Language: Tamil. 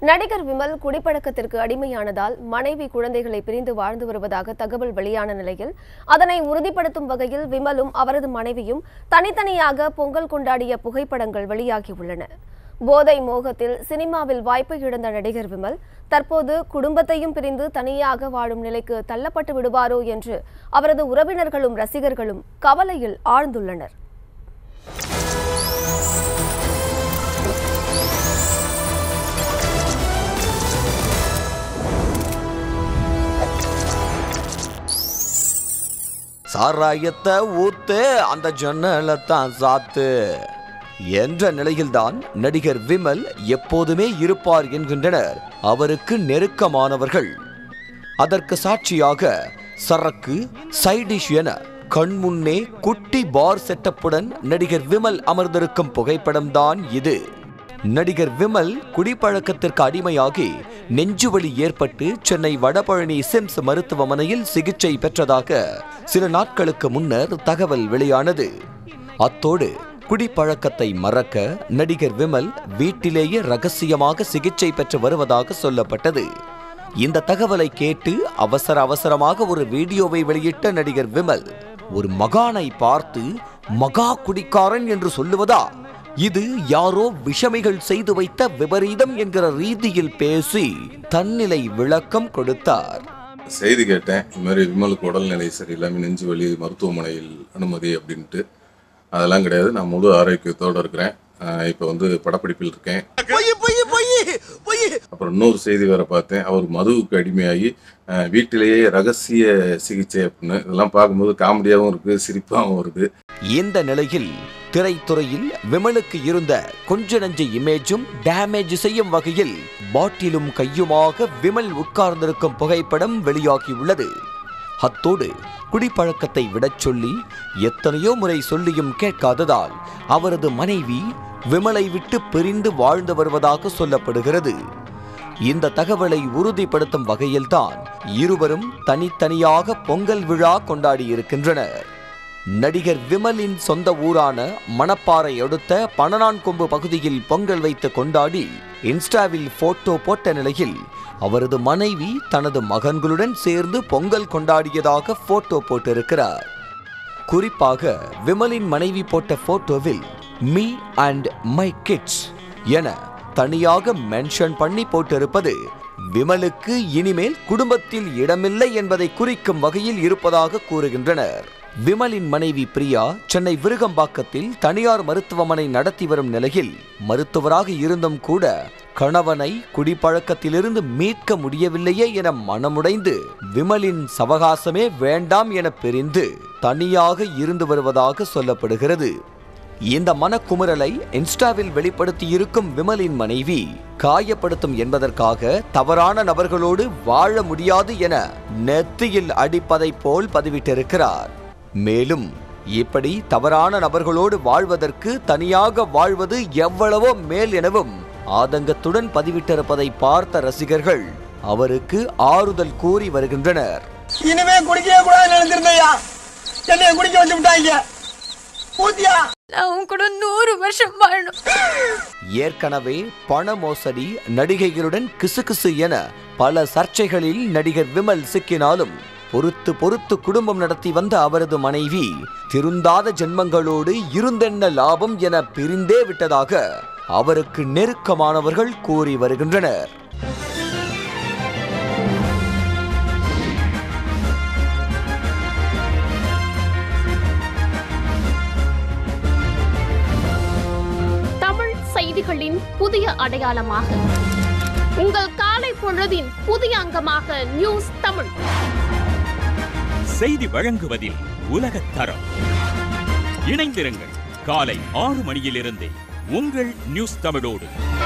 நடிகர் விமல் குடிப்பழக்கத்திற்கு அடிமையானதால் மனைவி குழந்தைகளை பிரிந்து வாழ்ந்து வருவதாக தகவல் வெளியான நிலையில் அதனை உறுதிப்படுத்தும் வகையில் விமலும் அவரது மனைவியும் தனித்தனியாக பொங்கல் கொண்டாடிய புகைப்படங்கள் வெளியாகியுள்ளன போதை மோகத்தில் சினிமாவில் வாய்ப்பை இழந்த நடிகர் விமல் தற்போது குடும்பத்தையும் பிரிந்து தனியாக வாழும் நிலைக்கு தள்ளப்பட்டு விடுவாரோ என்று அவரது உறவினர்களும் ரசிகர்களும் கவலையில் ஆழ்ந்துள்ளனர் சாராயத்தை ஊத்து அந்த ஜன்னலத்தான் சாத்து என்ற நிலையில்தான் நடிகர் விமல் எப்போதுமே இருப்பார் என்கின்றனர் அவருக்கு நெருக்கமானவர்கள் அதற்கு சாட்சியாக சரக்கு சைடிஷ் என கண்முன்னே குட்டி பார் செட்டப்புடன் நடிகர் விமல் அமர்ந்திருக்கும் புகைப்படம்தான் இது நடிகர் விமல் குடிப்பழக்கத்திற்கு அடிமையாகி நெஞ்சுவலி ஏற்பட்டு சென்னை வடபழனி சிம்ஸ் மருத்துவமனையில் சிகிச்சை பெற்றதாக சில நாட்களுக்கு முன்னர் தகவல் வெளியானது அத்தோடு குடிப்பழக்கத்தை மறக்க நடிகர் விமல் வீட்டிலேயே ரகசியமாக சிகிச்சை பெற்று வருவதாக சொல்லப்பட்டது இந்த தகவலை கேட்டு அவசர அவசரமாக ஒரு வீடியோவை வெளியிட்ட நடிகர் விமல் ஒரு மகானை பார்த்து மகா குடிக்காரன் என்று சொல்லுவதா இது யாரோ விஷமிகள் செய்து வைத்த விபரீதம் என்கிற ரீதியில் பேசி தன்னிலை விளக்கம் கொடுத்தார் செய்தி கேட்டேன் இந்த மாதிரி விமலுக்கு உடல்நிலை சரியில்லாமல் நெஞ்சு வலி மருத்துவமனையில் அனுமதி அப்படின்ட்டு அதெல்லாம் கிடையாது நான் முழு ஆரோக்கியத்தோடு இருக்கிறேன் ஆஹ் இப்போ வந்து படப்பிடிப்பில் இருக்கேன் அப்புறம் இன்னொரு செய்தி வேற பார்த்தேன் அவர் மதுவுக்கு அடிமையாகி ஆஹ் வீட்டிலேயே ரகசிய சிகிச்சை அப்படின்னு இதெல்லாம் பார்க்கும்போது காமெடியாகவும் இருக்கு சிரிப்பாகவும் வருது இந்த நிலையில் திரைத்துறையில் விமலுக்கு இருந்த கொஞ்ச நஞ்ச இமேஜும் டேமேஜ் செய்யும் வகையில் பாட்டிலும் கையுமாக விமல் உட்கார்ந்திருக்கும் புகைப்படம் வெளியாகியுள்ளது அத்தோடு குடிப்பழக்கத்தை விடச் சொல்லி எத்தனையோ முறை சொல்லியும் கேட்காததால் அவரது மனைவி விமலை விட்டு பிரிந்து வாழ்ந்து வருவதாக சொல்லப்படுகிறது இந்த தகவலை உறுதிப்படுத்தும் வகையில்தான் இருவரும் தனித்தனியாக பொங்கல் விழா கொண்டாடியிருக்கின்றனர் நடிகர் விமலின் சொந்த ஊரான மணப்பாறை அடுத்த பனனான்கொம்பு பகுதியில் பொங்கல் வைத்து கொண்டாடி இன்ஸ்டாவில் போட்டோ போட்ட நிலையில் அவரது மனைவி தனது மகன்களுடன் சேர்ந்து பொங்கல் கொண்டாடியதாக போட்டோ போட்டிருக்கிறார் குறிப்பாக விமலின் மனைவி போட்ட போட்டோவில் மீ அண்ட் மை கிட்ஸ் என தனியாக மென்ஷன் பண்ணி போட்டிருப்பது விமலுக்கு இனிமேல் குடும்பத்தில் இடமில்லை என்பதை குறிக்கும் வகையில் இருப்பதாக கூறுகின்றனர் விமலின் மனைவி பிரியா சென்னை விருகம்பாக்கத்தில் தனியார் மருத்துவமனை நடத்தி வரும் நிலையில் மருத்துவராக இருந்தும் கூட கணவனை குடிப்பழக்கத்திலிருந்து மீட்க முடியவில்லையே என மனமுடைந்து விமலின் சவகாசமே வேண்டாம் என பிரிந்து தனியாக இருந்து வருவதாக சொல்லப்படுகிறது இந்த மனக்குமுறலை இன்ஸ்டாவில் வெளிப்படுத்தியிருக்கும் விமலின் மனைவி காயப்படுத்தும் என்பதற்காக தவறான நபர்களோடு வாழ முடியாது என நெத்தியில் அடிப்பதைப் போல் பதிவிட்டிருக்கிறார் மேலும் இப்படி தவறான நபர்களோடு வாழ்வதற்கு தனியாக வாழ்வது எவ்வளவோ மேல் எனவும் ஆதங்கத்துடன் பதிவிட்டிருப்பதை பார்த்த ரசிகர்கள் அவருக்கு ஆறுதல் கூறி வருகின்றனர் இனிமே குடிக்கவே கூடாது நினைச்சிருந்தையா என்னைய குடிக்க வச்சு விட்டாங்க பூத்தியா நான் உன் கூட நூறு வருஷம் வாழணும் ஏற்கனவே பண மோசடி நடிகைகளுடன் கிசுகிசு என பல சர்ச்சைகளில் நடிகர் விமல் சிக்கினாலும் பொறுத்து பொறுத்து குடும்பம் நடத்தி வந்த அவரது மனைவி திருந்தாத ஜென்மங்களோடு இருந்தென்ன லாபம் என பிரிந்தே விட்டதாக அவருக்கு நெருக்கமானவர்கள் கூறி வருகின்றனர் தமிழ் செய்திகளின் புதிய அடையாளமாக உங்கள் காலை பொழுதின் புதிய அங்கமாக நியூஸ் தமிழ் செய்தி வழங்குவதில் உலகத் தரம் இணைந்திருங்கள் காலை ஆறு மணியிலிருந்தே உங்கள் நியூஸ் தமிழோடு